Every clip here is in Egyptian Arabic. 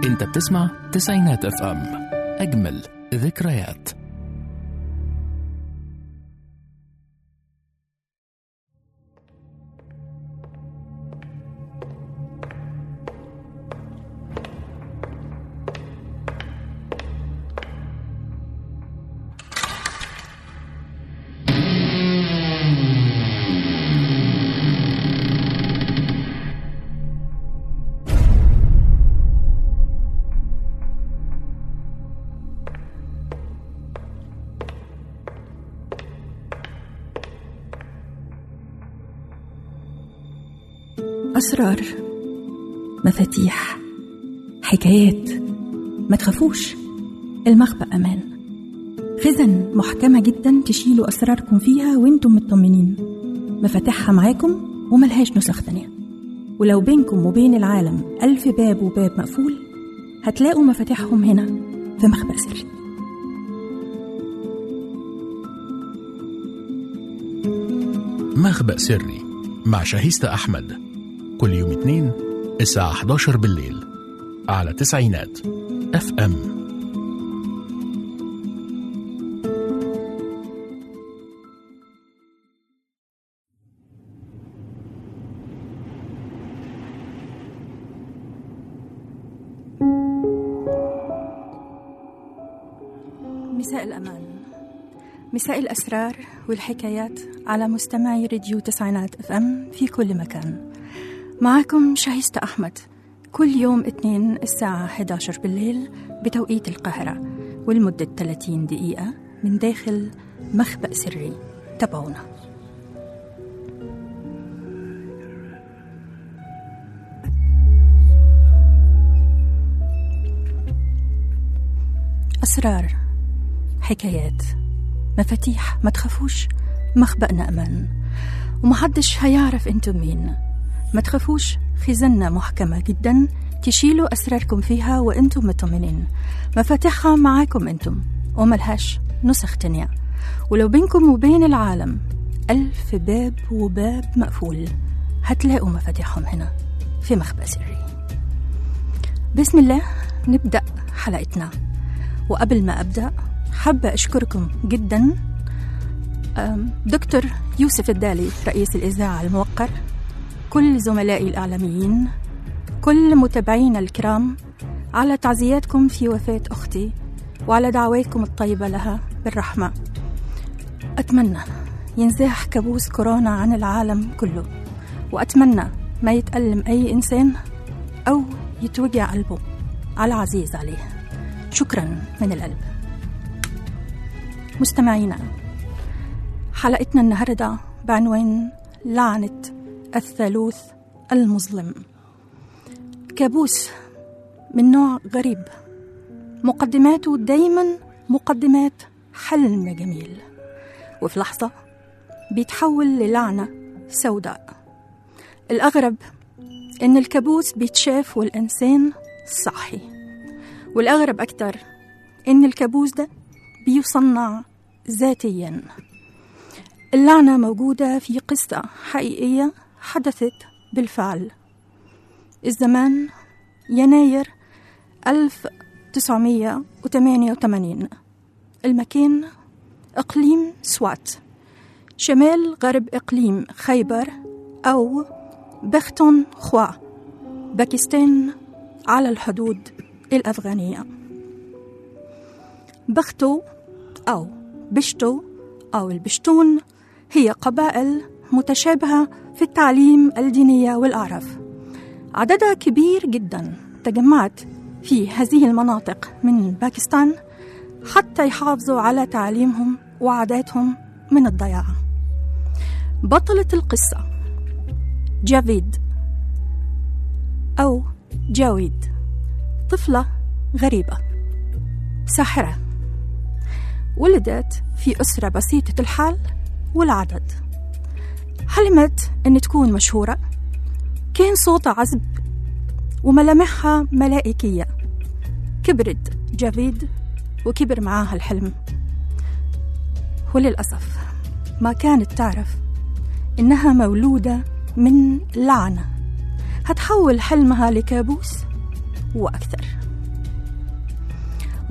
انت بتسمع تسعينات اف ام اجمل ذكريات أسرار مفاتيح حكايات ما تخافوش المخبأ أمان خزن محكمة جدا تشيلوا أسراركم فيها وانتم مطمنين مفاتيحها معاكم وملهاش نسخ تانية ولو بينكم وبين العالم ألف باب وباب مقفول هتلاقوا مفاتيحهم هنا في مخبأ سري مخبأ سري مع شاهيستة أحمد كل يوم اثنين الساعة 11 بالليل على تسعينات اف ام مساء الأمان مساء الأسرار والحكايات على مستمعي راديو تسعينات اف ام في كل مكان معكم شاهيستة أحمد كل يوم اثنين الساعة 11 بالليل بتوقيت القاهرة ولمدة 30 دقيقة من داخل مخبأ سري تابعونا أسرار حكايات مفاتيح ما تخافوش مخبأنا أمان ومحدش هيعرف انتم مين ما تخافوش خزنة محكمة جدا تشيلوا أسراركم فيها وانتم مطمنين مفاتيحها معاكم انتم وملهاش نسخ تانية ولو بينكم وبين العالم ألف باب وباب مقفول هتلاقوا مفاتيحهم هنا في مخبأ سري بسم الله نبدأ حلقتنا وقبل ما أبدأ حابة أشكركم جدا أم، دكتور يوسف الدالي رئيس الإذاعة الموقر كل زملائي الإعلاميين كل متابعينا الكرام على تعزياتكم في وفاة أختي وعلى دعواتكم الطيبة لها بالرحمة أتمنى ينزاح كابوس كورونا عن العالم كله وأتمنى ما يتألم أي إنسان أو يتوجع قلبه على عزيز عليه شكرا من القلب مستمعينا حلقتنا النهاردة بعنوان لعنة الثالوث المظلم كابوس من نوع غريب مقدماته دايما مقدمات حلم جميل وفي لحظة بيتحول للعنة سوداء الأغرب إن الكابوس بيتشاف والإنسان صاحي والأغرب أكتر إن الكابوس ده بيصنع ذاتيا اللعنة موجودة في قصة حقيقية حدثت بالفعل الزمان يناير 1988 المكان إقليم سوات شمال غرب إقليم خيبر أو بختون خوا باكستان على الحدود الأفغانية بختو أو بشتو أو البشتون هي قبائل متشابهة في التعليم الدينية والأعراف عددها كبير جدا تجمعت في هذه المناطق من باكستان حتى يحافظوا على تعليمهم وعاداتهم من الضياع بطلة القصة جافيد أو جاويد طفلة غريبة ساحرة ولدت في أسرة بسيطة الحال والعدد حلمت أن تكون مشهورة كان صوتها عذب وملامحها ملائكية كبرت جافيد وكبر معاها الحلم وللأسف ما كانت تعرف إنها مولودة من لعنة هتحول حلمها لكابوس وأكثر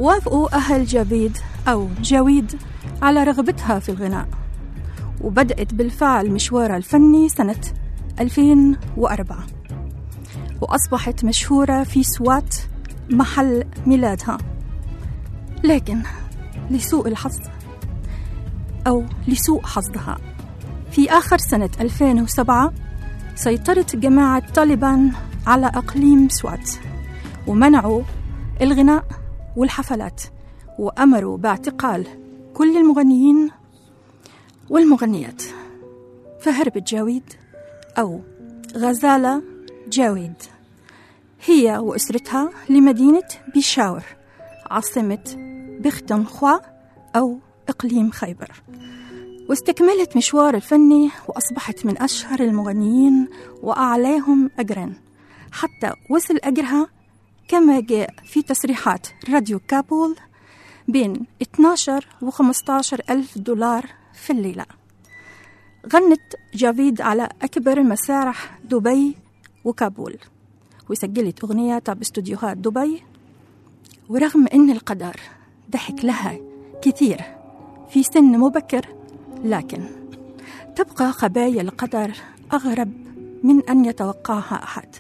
وافقوا أهل جافيد أو جاويد على رغبتها في الغناء وبدأت بالفعل مشوارها الفني سنة 2004 وأصبحت مشهورة في سوات محل ميلادها لكن لسوء الحظ أو لسوء حظها في آخر سنة 2007 سيطرت جماعة طالبان على أقليم سوات ومنعوا الغناء والحفلات وأمروا باعتقال كل المغنيين والمغنيات فهربت جاويد أو غزالة جاويد هي وأسرتها لمدينة بيشاور عاصمة بختنخوا أو إقليم خيبر واستكملت مشوار الفني وأصبحت من أشهر المغنيين وأعلاهم أجرا حتى وصل أجرها كما جاء في تصريحات راديو كابول بين 12 و 15 ألف دولار في الليلة غنت جافيد على أكبر مسارح دبي وكابول وسجلت أغنياتها باستوديوهات دبي ورغم أن القدر ضحك لها كثير في سن مبكر لكن تبقى خبايا القدر أغرب من أن يتوقعها أحد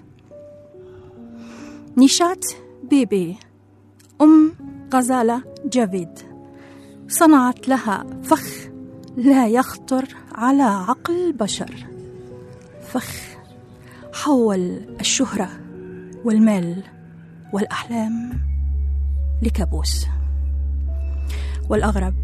نشات بيبي أم غزالة جافيد صنعت لها فخ لا يخطر على عقل البشر فخ حول الشهرة والمال والأحلام لكابوس والأغرب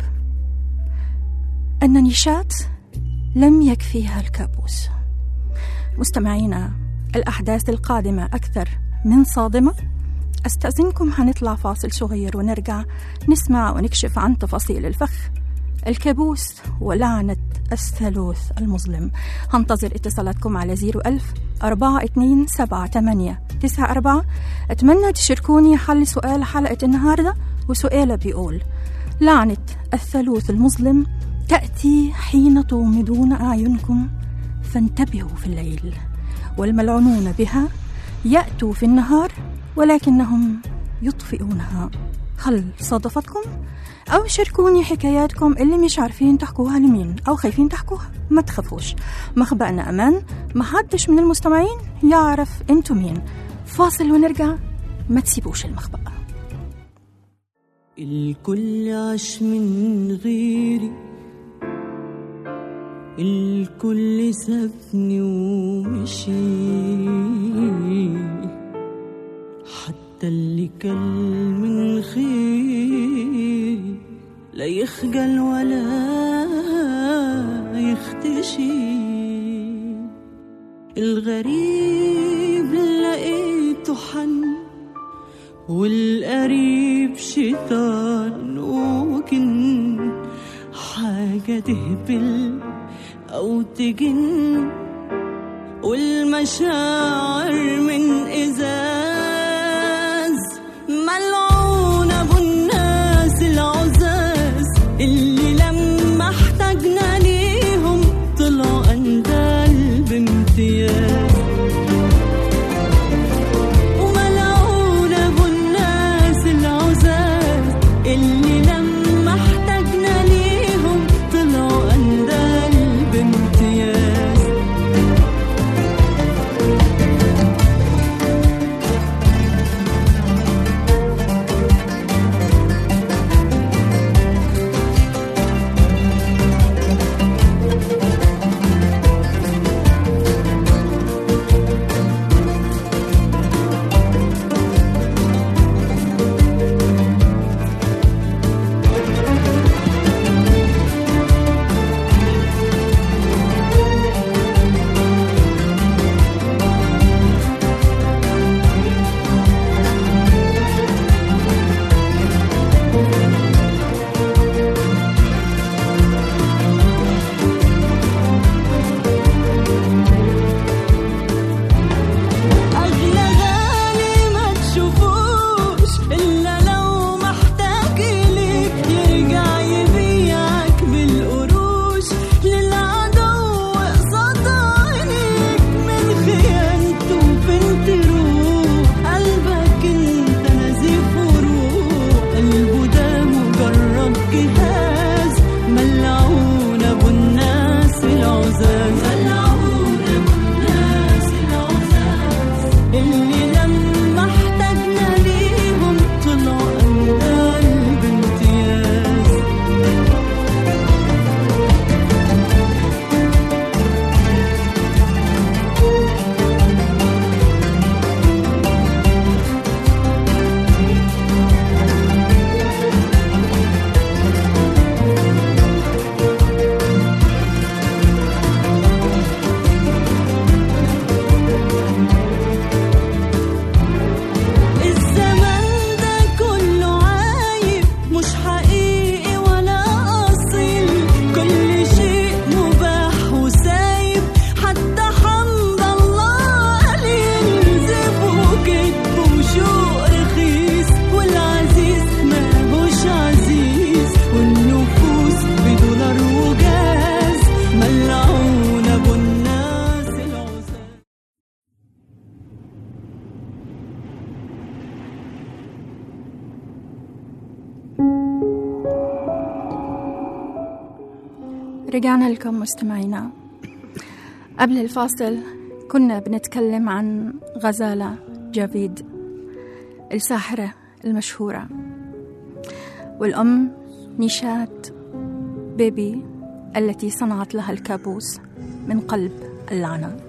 أن نشات لم يكفيها الكابوس مستمعينا الأحداث القادمة أكثر من صادمة أستأذنكم هنطلع فاصل صغير ونرجع نسمع ونكشف عن تفاصيل الفخ الكابوس ولعنة الثالوث المظلم هنتظر اتصالاتكم على زيرو ألف أربعة اتنين سبعة تمانية تسعة أربعة أتمنى تشاركوني حل سؤال حلقة النهاردة وسؤاله بيقول لعنة الثالوث المظلم تأتي حين تومدون أعينكم فانتبهوا في الليل والملعونون بها يأتوا في النهار ولكنهم يطفئونها هل صادفتكم؟ أو شاركوني حكاياتكم اللي مش عارفين تحكوها لمين أو خايفين تحكوها ما تخافوش مخبأنا أمان ما حدش من المستمعين يعرف انتو مين فاصل ونرجع ما تسيبوش المخبأ الكل عاش من غيري الكل سابني ومشي حتى اللي كل من خيري لا يخجل ولا يختشي الغريب لقيته حن والقريب شيطان وجن حاجة تهبل أو تجن والمشاعر من إزاز ملعون أبو الناس العزاز اللي لما احتاجنا ليهم طلعوا أندال بامتياز وملعون أبو الناس العزاز اللي لما احتاجنا ليهم طلعوا أندال بامتياز رجعنا لكم مستمعينا قبل الفاصل كنا بنتكلم عن غزالة جافيد الساحرة المشهورة والأم نيشات بيبي التي صنعت لها الكابوس من قلب اللعنة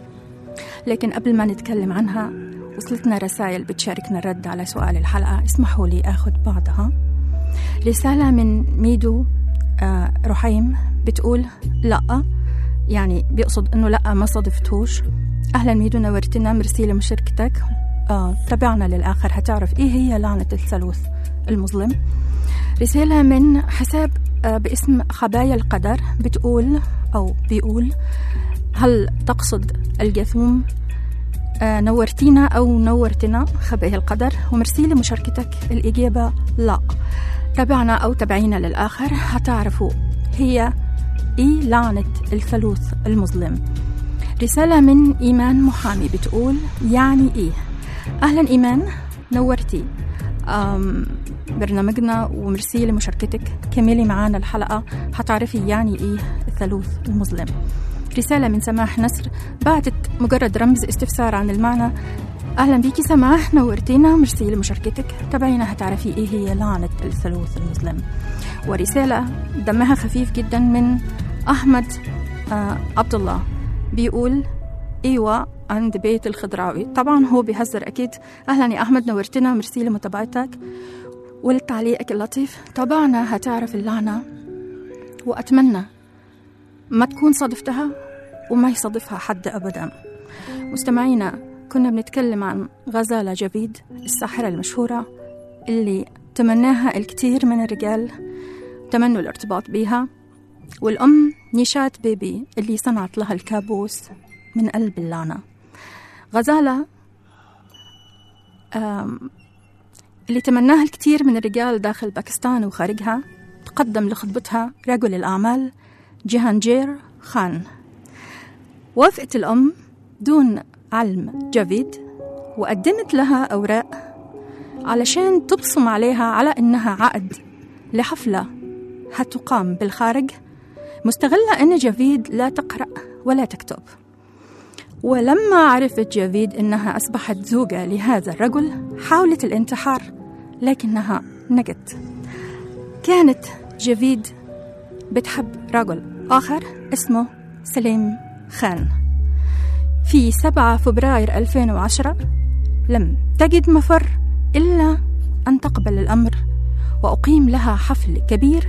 لكن قبل ما نتكلم عنها وصلتنا رسائل بتشاركنا الرد على سؤال الحلقة اسمحوا لي أخذ بعضها رسالة من ميدو آه رحيم بتقول لا يعني بيقصد انه لا ما صادفتوش اهلا ميدو نورتنا ميرسي لمشاركتك آه تابعنا للاخر هتعرف ايه هي لعنة الثالوث المظلم رسالة من حساب آه باسم خبايا القدر بتقول او بيقول هل تقصد الجاثوم آه نورتينا أو نورتنا خبايا القدر ومرسي لمشاركتك الإجابة لا تابعنا أو تابعينا للآخر هتعرفوا هي إيه لعنة الثالوث المظلم رسالة من إيمان محامي بتقول يعني إيه أهلا إيمان نورتي أم برنامجنا ومرسي لمشاركتك كملي معانا الحلقة هتعرفي يعني إيه الثالوث المظلم رسالة من سماح نصر بعتت مجرد رمز استفسار عن المعنى أهلا بيكي سماح نورتينا ميرسي لمشاركتك تابعينا هتعرفي إيه هي لعنة الثالوث المظلم ورسالة دمها خفيف جدا من أحمد آه عبد الله بيقول ايوه عند بيت الخضراوي طبعا هو بيهزر اكيد اهلا يا احمد نورتنا ميرسي لمتابعتك ولتعليقك اللطيف طبعنا هتعرف اللعنه واتمنى ما تكون صادفتها وما يصادفها حد ابدا مستمعينا كنا بنتكلم عن غزالة جبيد الساحرة المشهورة اللي تمناها الكثير من الرجال تمنوا الارتباط بيها والأم نيشات بيبي اللي صنعت لها الكابوس من قلب اللعنة غزالة اللي تمناها الكثير من الرجال داخل باكستان وخارجها تقدم لخطبتها رجل الأعمال جهانجير خان وافقت الأم دون علم جافيد وقدمت لها أوراق علشان تبصم عليها على إنها عقد لحفلة هتقام بالخارج مستغلة أن جافيد لا تقرأ ولا تكتب ولما عرفت جافيد أنها أصبحت زوجة لهذا الرجل حاولت الانتحار لكنها نجت كانت جافيد بتحب رجل آخر اسمه سليم خان في 7 فبراير 2010 لم تجد مفر إلا أن تقبل الأمر وأقيم لها حفل كبير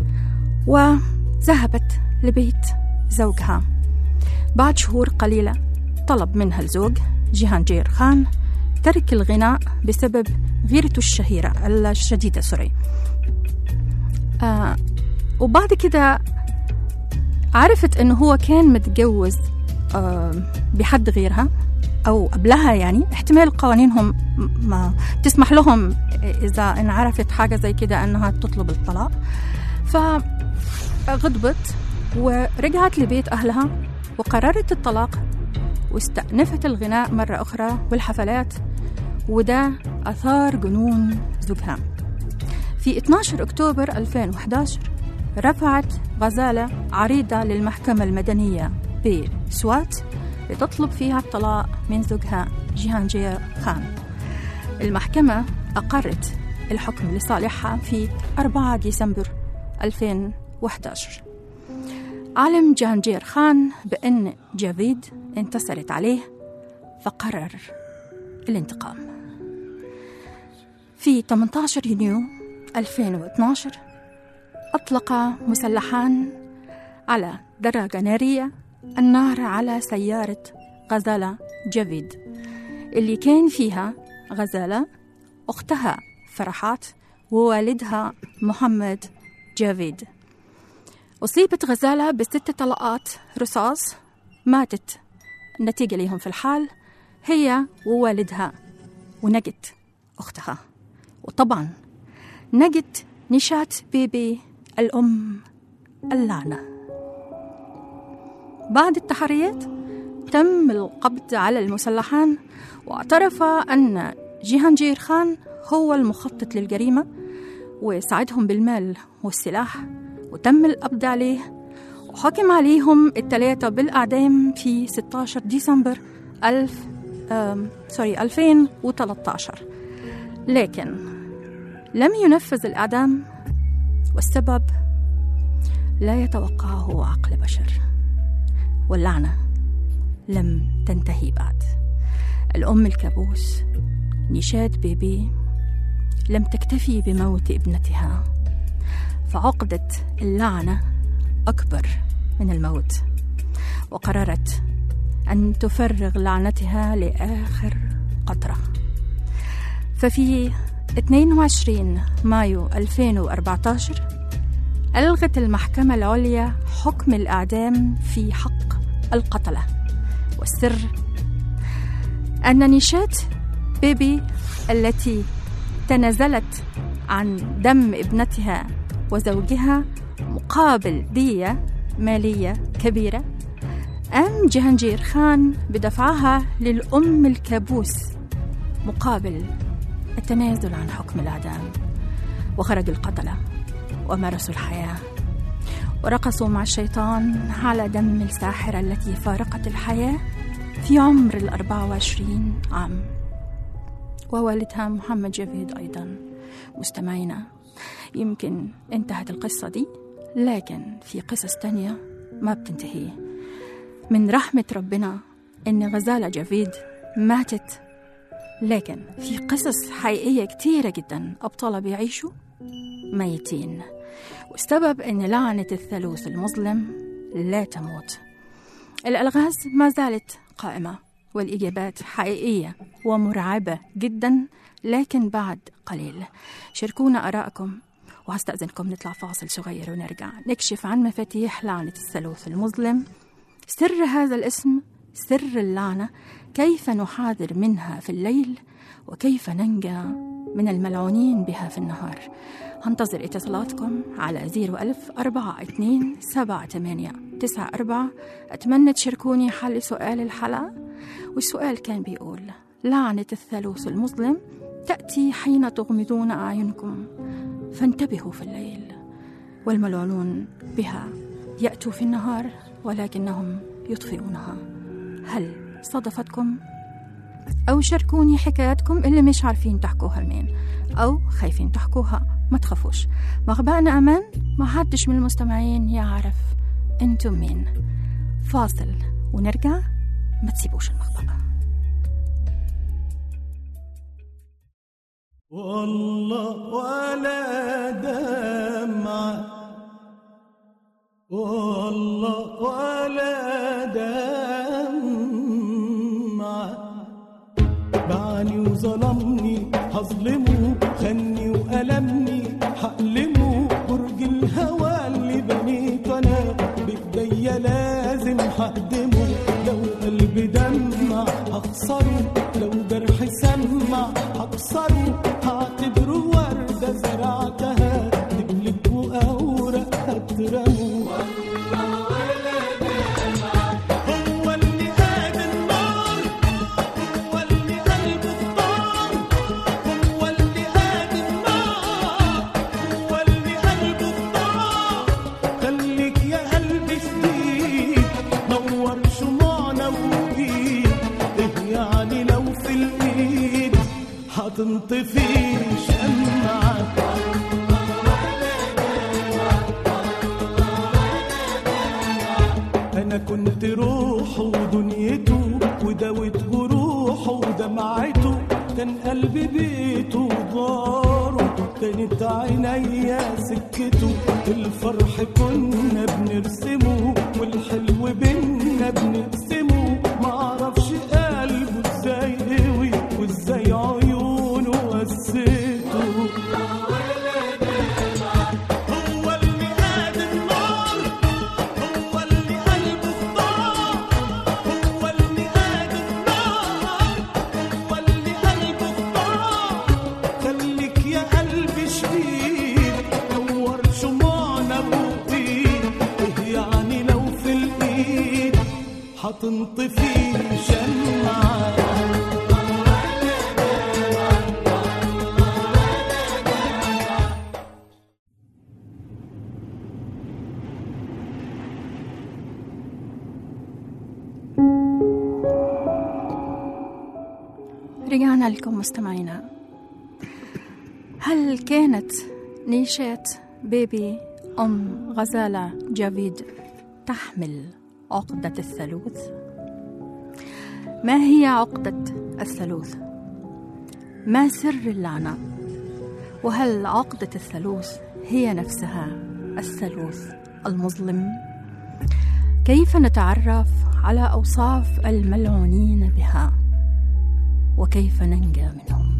وذهبت لبيت زوجها بعد شهور قليلة طلب منها الزوج جيهانجير خان ترك الغناء بسبب غيرته الشهيرة الشديدة سوري آه وبعد كده عرفت انه هو كان متجوز آه بحد غيرها او قبلها يعني احتمال قوانينهم ما تسمح لهم اذا ان عرفت حاجه زي كده انها تطلب الطلاق فغضبت ورجعت لبيت اهلها وقررت الطلاق واستأنفت الغناء مرة أخرى والحفلات وده أثار جنون زوجها في 12 أكتوبر 2011 رفعت غزالة عريضة للمحكمة المدنية بسوات لتطلب فيها الطلاق من زوجها جيهانجير خان المحكمة أقرت الحكم لصالحها في 4 ديسمبر 2011 علم جهانجير خان بأن جافيد انتصرت عليه فقرر الانتقام في 18 يونيو 2012 أطلق مسلحان على دراجة نارية النار على سيارة غزالة جافيد اللي كان فيها غزالة أختها فرحات ووالدها محمد جافيد أصيبت غزالة بست طلقات رصاص ماتت نتيجة لهم في الحال هي ووالدها ونجت أختها وطبعا نجت نشات بيبي الأم اللعنة بعد التحريات تم القبض على المسلحان واعترف أن جيهانجير خان هو المخطط للجريمة وساعدهم بالمال والسلاح وتم القبض عليه وحكم عليهم الثلاثة بالإعدام في 16 ديسمبر 1000 آم، سوري 2013 لكن لم ينفذ الإعدام والسبب لا يتوقعه عقل بشر واللعنة لم تنتهي بعد الأم الكابوس نشاد بيبي لم تكتفي بموت ابنتها فعقدة اللعنة أكبر من الموت وقررت أن تفرغ لعنتها لآخر قطرة ففي 22 مايو 2014 ألغت المحكمة العليا حكم الإعدام في حق القتلة والسر أن نشاة بيبي التي تنازلت عن دم ابنتها وزوجها مقابل دية مالية كبيرة قام جهانجير خان بدفعها للأم الكابوس مقابل التنازل عن حكم الإعدام وخرج القتلة ومارسوا الحياة ورقصوا مع الشيطان على دم الساحرة التي فارقت الحياة في عمر الأربعة وعشرين عام ووالدها محمد جافيد أيضا مستمعينا يمكن انتهت القصة دي لكن في قصص تانية ما بتنتهي من رحمة ربنا إن غزالة جافيد ماتت لكن في قصص حقيقية كتيرة جدا أبطالها بيعيشوا ميتين والسبب إن لعنة الثالوث المظلم لا تموت الألغاز ما زالت قائمة والإجابات حقيقية ومرعبة جدا لكن بعد قليل شاركونا آراءكم وهستأذنكم نطلع فاصل صغير ونرجع نكشف عن مفاتيح لعنة الثالوث المظلم سر هذا الاسم سر اللعنة كيف نحاذر منها في الليل وكيف ننجى من الملعونين بها في النهار هنتظر اتصالاتكم على 01000 42 78 94 أتمنى تشاركوني حل سؤال الحلقة والسؤال كان بيقول لعنة الثالوث المظلم تأتي حين تغمضون أعينكم فانتبهوا في الليل والملعونون بها يأتوا في النهار ولكنهم يطفئونها هل صادفتكم أو شاركوني حكاياتكم اللي مش عارفين تحكوها لمين أو خايفين تحكوها ما تخافوش مخبأنا أمان ما حدش من المستمعين يعرف انتم مين فاصل ونرجع ما تسيبوش المخبأ والله ولا دمعة والله ولا دمعة باعني وظلمني هظلمه خني وألمني هألمه برج الهوى اللي بنيت أنا بإيديا لازم هقدمه لو قلبي دمع هخسره لو جرحي سمع هكسره هعتبره وردة زرعتها تجلب وأوراق هترمه هو اللي قاد النار هو اللي قلب الطار هو اللي قاد النار هو اللي قلب الطار خليك يا قلبي شديد نور شموعنا وإيد إيه يعني لو في الإيد هتنطفي شمعة انا كنت روحه ودنيته وداوت جروحه ودمعته كان قلبي بيته وداره كانت عينيا سكته الفرح كنا بنرسمه والحلو بينا بنقسمه معرفش قلبه ازاي قوي وازاي عيونه وسته هو اللي قاد النار هو اللي قلبه الطار هو اللي قاد النار هو اللي قلبه الطار خليك يا قلبي شديد نور شموعنا بوقيد ايه يعني لو في الايد هتنطفي شمعة رجعنا لكم مستمعينا هل كانت نيشات بيبي أم غزالة جافيد تحمل عقدة الثالوث؟ ما هي عقدة الثالوث؟ ما سر اللعنة؟ وهل عقدة الثالوث هي نفسها الثالوث المظلم؟ كيف نتعرف على أوصاف الملعونين بها؟ وكيف ننجى منهم؟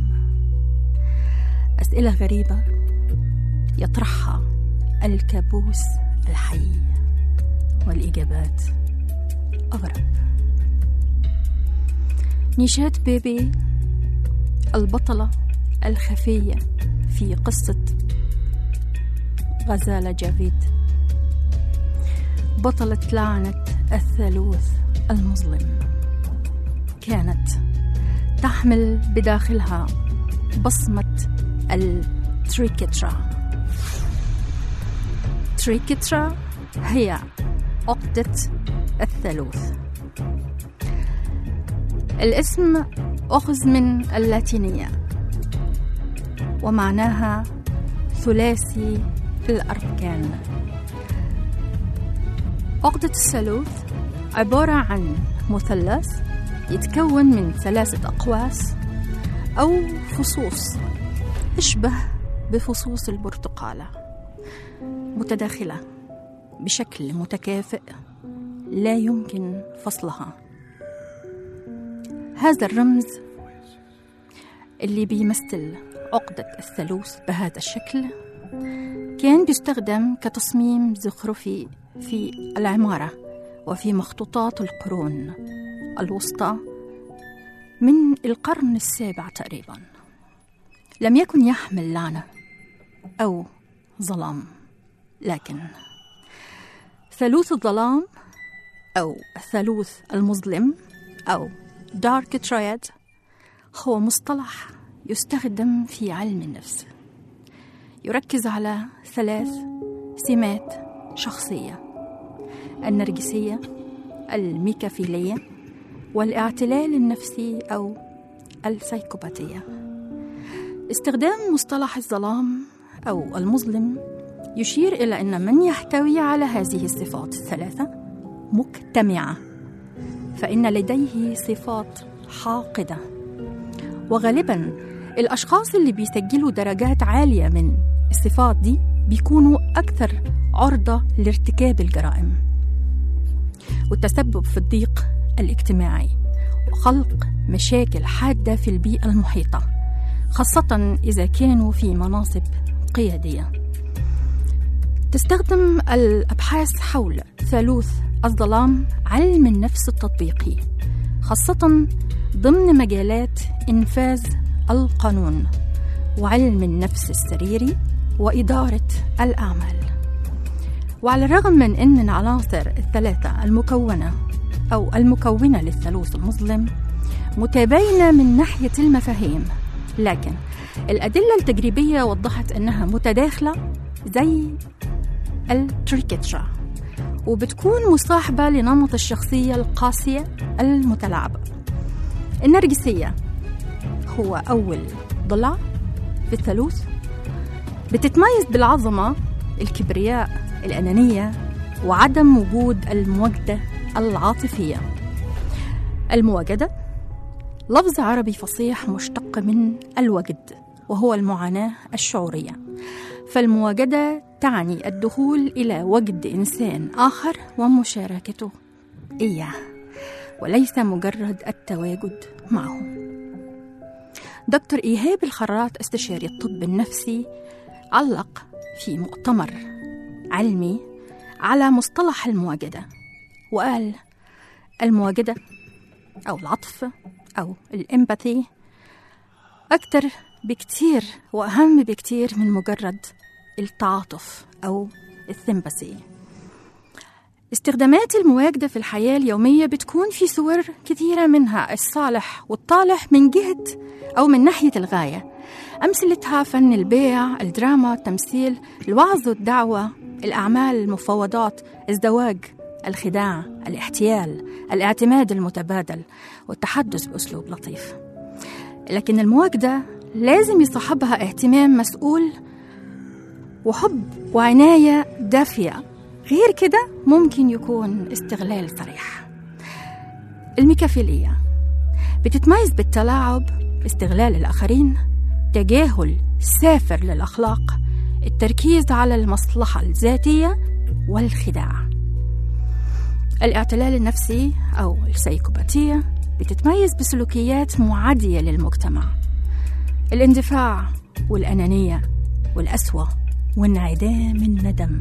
أسئلة غريبة يطرحها الكابوس الحي والإجابات أغرب نيشات بيبي البطلة الخفية في قصة غزالة جافيد بطلة لعنة الثالوث المظلم كانت تحمل بداخلها بصمة التريكترا تريكترا هي عقدة الثالوث الاسم أخذ من اللاتينية ومعناها ثلاثي الأركان عقدة الثالوث عبارة عن مثلث يتكون من ثلاثة أقواس أو فصوص تشبه بفصوص البرتقالة متداخلة بشكل متكافئ لا يمكن فصلها هذا الرمز اللي بيمثل عقدة الثالوث بهذا الشكل كان بيستخدم كتصميم زخرفي في العمارة وفي مخطوطات القرون الوسطى من القرن السابع تقريبا لم يكن يحمل لعنة أو ظلام لكن ثالوث الظلام أو الثالوث المظلم أو دارك ترايد هو مصطلح يستخدم في علم النفس يركز على ثلاث سمات شخصية النرجسية الميكافيلية والاعتلال النفسي أو السيكوباتية استخدام مصطلح الظلام أو المظلم يشير إلى أن من يحتوي على هذه الصفات الثلاثة مجتمعة فإن لديه صفات حاقدة وغالبا الأشخاص اللي بيسجلوا درجات عالية من الصفات دي بيكونوا أكثر عرضة لارتكاب الجرائم والتسبب في الضيق الاجتماعي وخلق مشاكل حادة في البيئة المحيطة خاصة إذا كانوا في مناصب قيادية تستخدم الأبحاث حول ثالوث الظلام علم النفس التطبيقي خاصة ضمن مجالات إنفاذ القانون وعلم النفس السريري وإدارة الأعمال وعلى الرغم من أن العناصر الثلاثة المكونة أو المكونة للثالوث المظلم متباينة من ناحية المفاهيم لكن الأدلة التجريبية وضحت أنها متداخلة زي التريكترا وبتكون مصاحبة لنمط الشخصية القاسية المتلاعبة النرجسية هو أول ضلع في الثالوث بتتميز بالعظمة الكبرياء الأنانية وعدم وجود المواجدة العاطفية المواجدة لفظ عربي فصيح مشتق من الوجد وهو المعاناة الشعورية فالمواجدة تعني الدخول إلى وجد إنسان آخر ومشاركته إياه وليس مجرد التواجد معه دكتور إيهاب الخراط استشاري الطب النفسي علق في مؤتمر علمي على مصطلح المواجدة وقال المواجدة أو العطف أو الإمباثي أكثر بكتير وأهم بكتير من مجرد التعاطف أو الثمبسي استخدامات المواجدة في الحياة اليومية بتكون في صور كثيرة منها الصالح والطالح من جهة أو من ناحية الغاية أمثلتها فن البيع، الدراما، التمثيل، الوعظ والدعوة، الأعمال، المفاوضات، الزواج، الخداع، الاحتيال، الاعتماد المتبادل والتحدث بأسلوب لطيف. لكن المواجدة لازم يصاحبها اهتمام مسؤول وحب وعناية دافية غير كده ممكن يكون استغلال صريح الميكافيلية بتتميز بالتلاعب استغلال الآخرين تجاهل سافر للأخلاق التركيز على المصلحة الذاتية والخداع الاعتلال النفسي أو السيكوباتية بتتميز بسلوكيات معادية للمجتمع الاندفاع والأنانية والأسوأ وانعدام الندم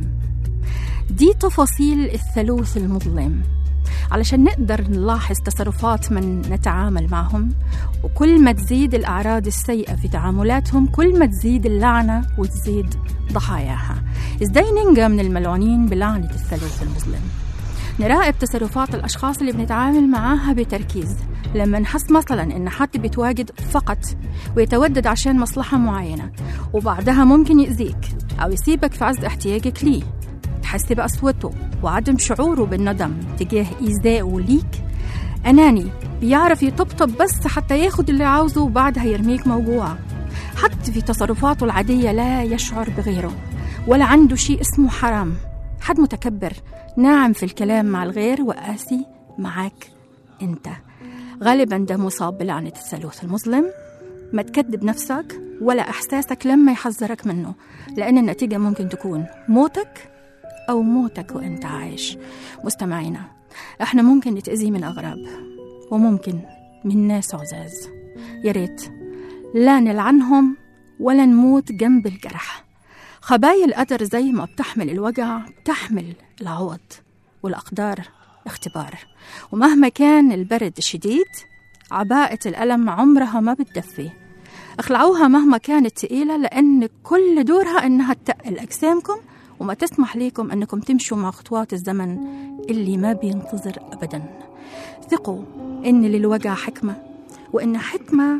دي تفاصيل الثالوث المظلم علشان نقدر نلاحظ تصرفات من نتعامل معهم وكل ما تزيد الأعراض السيئة في تعاملاتهم كل ما تزيد اللعنة وتزيد ضحاياها ازاي ننجى من الملعونين بلعنة الثالوث المظلم نراقب تصرفات الأشخاص اللي بنتعامل معاها بتركيز لما نحس مثلا إن حد بيتواجد فقط ويتودد عشان مصلحة معينة وبعدها ممكن يأذيك أو يسيبك في عز احتياجك ليه تحس بقسوته وعدم شعوره بالندم تجاه إيذائه ليك أناني بيعرف يطبطب بس حتى ياخد اللي عاوزه وبعدها يرميك موجوع حتى في تصرفاته العادية لا يشعر بغيره ولا عنده شيء اسمه حرام حد متكبر ناعم في الكلام مع الغير وقاسي معاك انت غالبا ده مصاب بلعنة الثالوث المظلم ما تكذب نفسك ولا إحساسك لما يحذرك منه لأن النتيجة ممكن تكون موتك أو موتك وأنت عايش مستمعينا إحنا ممكن نتأذي من أغراب وممكن من ناس عزاز يا ريت لا نلعنهم ولا نموت جنب الجرح خبايا القدر زي ما بتحمل الوجع بتحمل العوض والأقدار اختبار ومهما كان البرد شديد عباءة الألم عمرها ما بتدفي اخلعوها مهما كانت تقيلة لأن كل دورها إنها تقل أجسامكم وما تسمح ليكم أنكم تمشوا مع خطوات الزمن اللي ما بينتظر أبدا ثقوا إن للوجع حكمة وإن حكمة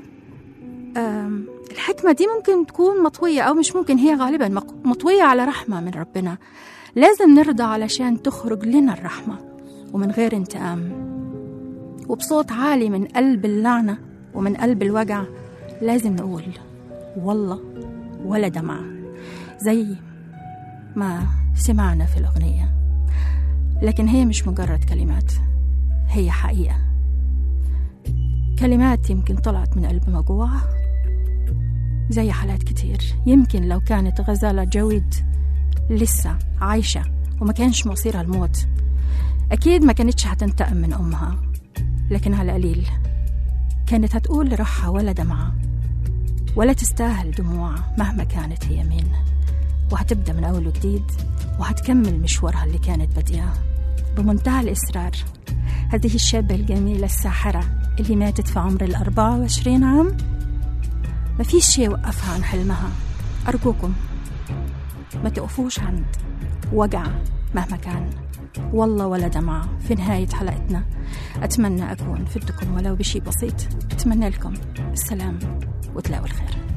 آم، الحكمة دي ممكن تكون مطوية أو مش ممكن هي غالبا مق- مطوية على رحمة من ربنا لازم نرضى علشان تخرج لنا الرحمة ومن غير انتقام وبصوت عالي من قلب اللعنة ومن قلب الوجع لازم نقول والله ولا دمعة زي ما سمعنا في الأغنية لكن هي مش مجرد كلمات هي حقيقة كلمات يمكن طلعت من قلب موجوع زي حالات كتير يمكن لو كانت غزالة جويد لسه عايشة وما كانش مصيرها الموت أكيد ما كانتش هتنتقم من أمها لكن على القليل كانت هتقول لروحها ولا دمعة ولا تستاهل دموع مهما كانت هي مين وهتبدأ من أول وجديد وهتكمل مشوارها اللي كانت بادئة بمنتهى الإصرار هذه الشابة الجميلة الساحرة اللي ماتت في عمر الأربعة وعشرين عام ما فيش شيء وقفها عن حلمها أرجوكم ما تقفوش عند وجع مهما كان والله ولا دمعة في نهاية حلقتنا أتمنى أكون فدتكم ولو بشيء بسيط أتمنى لكم السلام وتلاقوا الخير